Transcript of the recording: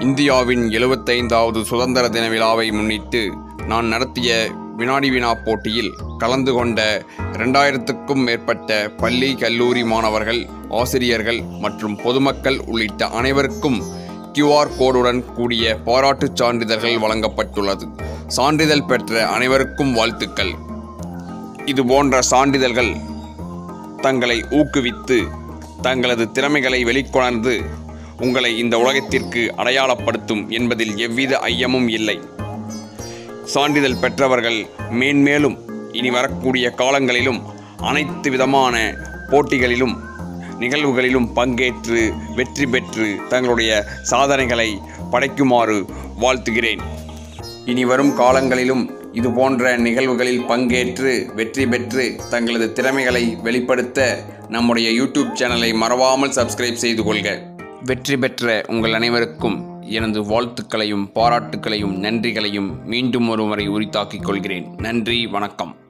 இந்தியாவின் எழுபத்தைந்தாவது சுதந்திர தின விழாவை முன்னிட்டு நான் நடத்திய வினாடி வினா போட்டியில் கலந்து கொண்ட இரண்டாயிரத்துக்கும் மேற்பட்ட பள்ளி கல்லூரி மாணவர்கள் ஆசிரியர்கள் மற்றும் பொதுமக்கள் உள்ளிட்ட அனைவருக்கும் கியூஆர் கோடுடன் கூடிய பாராட்டுச் சான்றிதழ்கள் வழங்கப்பட்டுள்ளது சான்றிதழ் பெற்ற அனைவருக்கும் வாழ்த்துக்கள் இது போன்ற சான்றிதழ்கள் தங்களை ஊக்குவித்து தங்களது திறமைகளை வெளிக்கொணர்ந்து உங்களை இந்த உலகத்திற்கு அடையாளப்படுத்தும் என்பதில் எவ்வித ஐயமும் இல்லை சான்றிதழ் பெற்றவர்கள் மேன்மேலும் இனி வரக்கூடிய காலங்களிலும் அனைத்து விதமான போட்டிகளிலும் நிகழ்வுகளிலும் பங்கேற்று வெற்றி பெற்று தங்களுடைய சாதனைகளை படைக்குமாறு வாழ்த்துகிறேன் இனி வரும் காலங்களிலும் இது போன்ற நிகழ்வுகளில் பங்கேற்று வெற்றி பெற்று தங்களது திறமைகளை வெளிப்படுத்த நம்முடைய யூடியூப் சேனலை மறவாமல் சப்ஸ்கிரைப் செய்து கொள்க வெற்றி பெற்ற உங்கள் அனைவருக்கும் எனது வாழ்த்துக்களையும் பாராட்டுக்களையும் நன்றிகளையும் மீண்டும் ஒருமுறை உரித்தாக்கிக் கொள்கிறேன் நன்றி வணக்கம்